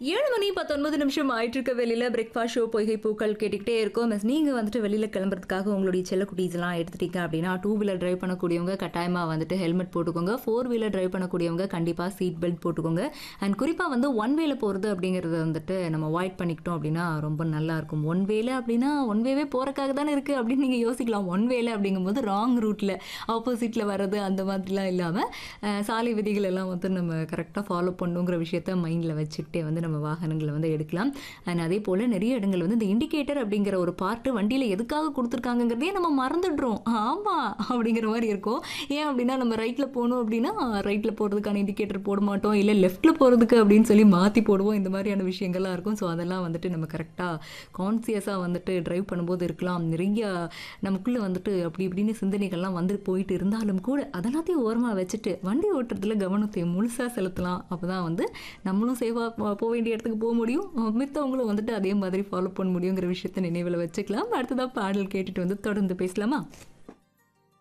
ஏழு மணி பத்தொன்பது நிமிஷம் ஆயிட்டு இருக்க வெளியில பிரேக்ஃபாஸ்ட் ஷோ பொய்கை பூக்கள் கேட்டுக்கிட்டே இருக்கோம் மிஸ் நீங்க வந்துட்டு வெளியில கிளம்புறதுக்காக உங்களுடைய செல்ல குட்டீஸ் எல்லாம் எடுத்துட்டீங்க அப்படின்னா டூ வீலர் டிரைவ் பண்ணக்கூடியவங்க கட்டாயமா வந்துட்டு ஹெல்மெட் போட்டுக்கோங்க ஃபோர் வீலர் டிரைவ் பண்ணக்கூடியவங்க கண்டிப்பா சீட் பெல்ட் போட்டுக்கோங்க அண்ட் குறிப்பா வந்து ஒன் வேல போறது அப்படிங்கறத வந்துட்டு நம்ம அவாய்ட் பண்ணிக்கிட்டோம் அப்படின்னா ரொம்ப நல்லா இருக்கும் ஒன் வேல அப்படின்னா ஒன் வேவே போறக்காக தானே இருக்கு அப்படின்னு நீங்க யோசிக்கலாம் ஒன் வேல அப்படிங்கும்போது ராங் ரூட்ல ஆப்போசிட்ல வர்றது அந்த மாதிரிலாம் இல்லாம அஹ், சாலை விதிகள் எல்லாம் வந்து நம்ம கரெக்டாக ஃபாலோ பண்ணுங்கிற விஷயத்த மைண்டில் வச்சுக்கிட்டே வந்து நம்ம வாகனங்களை வந்து எடுக்கலாம் அண்ட் அதே போல் நிறைய இடங்கள் வந்து இந்த இண்டிகேட்டர் அப்படிங்கிற ஒரு பார்ட்டு வண்டியில் எதுக்காக கொடுத்துருக்காங்கங்கிறதே நம்ம மறந்துடுறோம் ஆமாம் அப்படிங்கிற மாதிரி இருக்கும் ஏன் அப்படின்னா நம்ம ரைட்டில் போகணும் அப்படின்னா ரைட்டில் போகிறதுக்கான இண்டிகேட்டர் போட மாட்டோம் இல்லை லெஃப்ட்டில் போகிறதுக்கு அப்படின்னு சொல்லி மாற்றி போடுவோம் இந்த மாதிரியான விஷயங்கள்லாம் இருக்கும் ஸோ அதெல்லாம் வந்துட்டு நம்ம கரெக்டாக கான்சியஸாக வந்துட்டு டிரைவ் பண்ணும்போது இருக்கலாம் நிறைய நமக்குள்ளே வந்துட்டு அப்படி இப்படின்னு சிந்தனைகள்லாம் வந்து போயிட்டு இருந்தாலும் கூட அதெல்லாத்தையும் ஓரமாக வச்சுட்டு வண்டி ஓட்டுறதுல கவனத்தை முழுசாக செலுத்தலாம் அப்போ தான் வந்து நம்மளும் சேஃபாக போக வேண்டிய இடத்துக்கு போக முடியும் அஹ் மித்தவங்களும் வந்துட்டு அதே மாதிரி ஃபாலோ பண்ண முடியுங்கிற விஷயத்த நினைவில் வச்சுக்கலாம் அடுத்ததாக பாடல் கேட்டுட்டு வந்து தொடர்ந்து பேசலாமா